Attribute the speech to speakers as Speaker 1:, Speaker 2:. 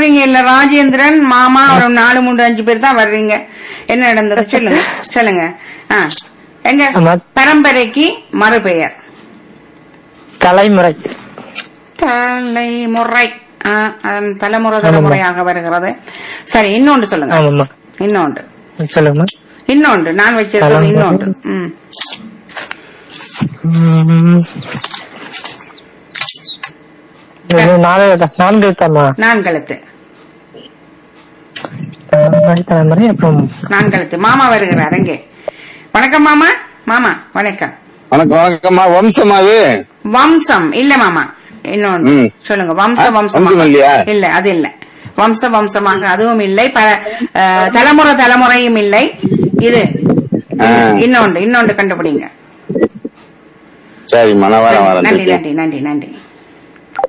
Speaker 1: வர்றீங்க இல்ல ராஜேந்திரன் மாமா ஒரு நாலு மூன்று அஞ்சு பேர் தான் வர்றீங்க என்ன நடந்தது சொல்லுங்க சொல்லுங்க ஆ. எங்க
Speaker 2: ஆமா.
Speaker 1: பரம்பரைக்கு மறுபெயர்
Speaker 2: தலைமுறை
Speaker 1: தலைமுறை ஆ, அதன் தலைமுறை தலைமுறையாக வருகிறது சரி இன்னொன்று சொல்லுங்க
Speaker 2: ஆமாம்மா
Speaker 1: இன்னொன்று
Speaker 2: சொல்லுங்கம்மா
Speaker 1: இன்னொன்று நான் வச்சிருக்கிறது
Speaker 2: தலைமுறை.
Speaker 1: இன்னொன்று ம்.
Speaker 2: ம். இது நாலு நான்கு எழுத்தாமா
Speaker 1: நான்கழுத்து
Speaker 2: தலைமுறை தலைமுறை அப்புறம்
Speaker 1: நான்கழுத்து மாமா வருகிறார் எங்கே வணக்கம் மாமா மாமா வணக்கம்
Speaker 3: வணக்கம் வணக்கம்மா வம்சமாவே
Speaker 1: வம்சம் இல்ல மாமா இன்னொன்று
Speaker 3: ம்.
Speaker 1: சொல்லுங்க வம்ச
Speaker 3: ஆ,
Speaker 1: வம்சம்
Speaker 3: வம்சம் இல்லையா?
Speaker 1: இல்ல அது இல்ல வம்ச வம்சமாக அதுவும் இல்லை ப- அஹ், தலைமுறை தலைமுறையும் இல்லை இது
Speaker 3: ஆ.
Speaker 1: இன்னொன்று இன்னொன்று கண்டுபிடிங்க
Speaker 3: சரிம்மா நான் வரேன் வரேன்
Speaker 1: நன்றி
Speaker 3: சரி.
Speaker 1: நன்றி நன்றி நன்றி